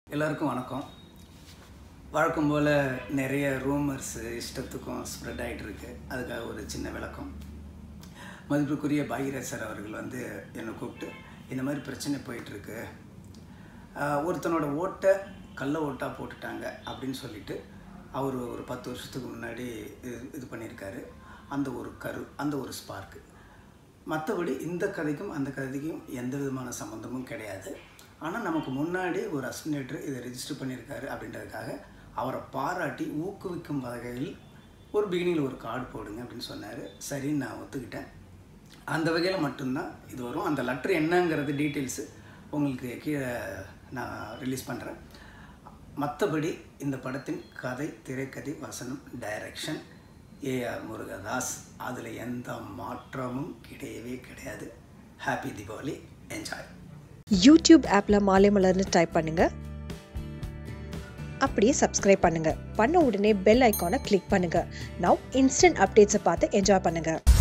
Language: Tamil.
எல்லாருக்கும் வணக்கம் வழக்கம் போல் நிறைய ரூமர்ஸு இஷ்டத்துக்கும் ஸ்ப்ரெட் ஆகிட்டு இருக்கு அதுக்காக ஒரு சின்ன விளக்கம் மதிப்புக்குரிய பாகிராஜ் சார் அவர்கள் வந்து என்னை கூப்பிட்டு இந்த மாதிரி பிரச்சனை போயிட்டுருக்கு ஒருத்தனோட ஓட்டை கள்ள ஓட்டாக போட்டுட்டாங்க அப்படின்னு சொல்லிட்டு அவர் ஒரு பத்து வருஷத்துக்கு முன்னாடி இது இது பண்ணியிருக்காரு அந்த ஒரு கரு அந்த ஒரு ஸ்பார்க்கு மற்றபடி இந்த கதைக்கும் அந்த கதைக்கும் எந்த விதமான சம்மந்தமும் கிடையாது ஆனால் நமக்கு முன்னாடி ஒரு அசினேட்டர் இதை ரெஜிஸ்டர் பண்ணியிருக்காரு அப்படின்றதுக்காக அவரை பாராட்டி ஊக்குவிக்கும் வகையில் ஒரு பிகினிங்கில் ஒரு கார்டு போடுங்க அப்படின்னு சொன்னார் சரின்னு நான் ஒத்துக்கிட்டேன் அந்த வகையில் மட்டும்தான் இது வரும் அந்த லெட்ரு என்னங்கிறது டீட்டெயில்ஸு உங்களுக்கு கீழே நான் ரிலீஸ் பண்ணுறேன் மற்றபடி இந்த படத்தின் கதை திரைக்கதை வசனம் டைரக்ஷன் ஏஆர் முருகதாஸ் அதில் எந்த மாற்றமும் கிடையவே கிடையாது ஹாப்பி தீபாவளி என்ஜாய் யூடியூப் ஆப்பில் மாலை மலர்னு டைப் பண்ணுங்க அப்படியே சப்ஸ்கிரைப் பண்ணுங்க பண்ண உடனே பெல் ஐக்கானை கிளிக் பண்ணுங்க நவ் இன்ஸ்டன்ட் அப்டேட்ஸை பார்த்து என்ஜாய் பண்ணுங்க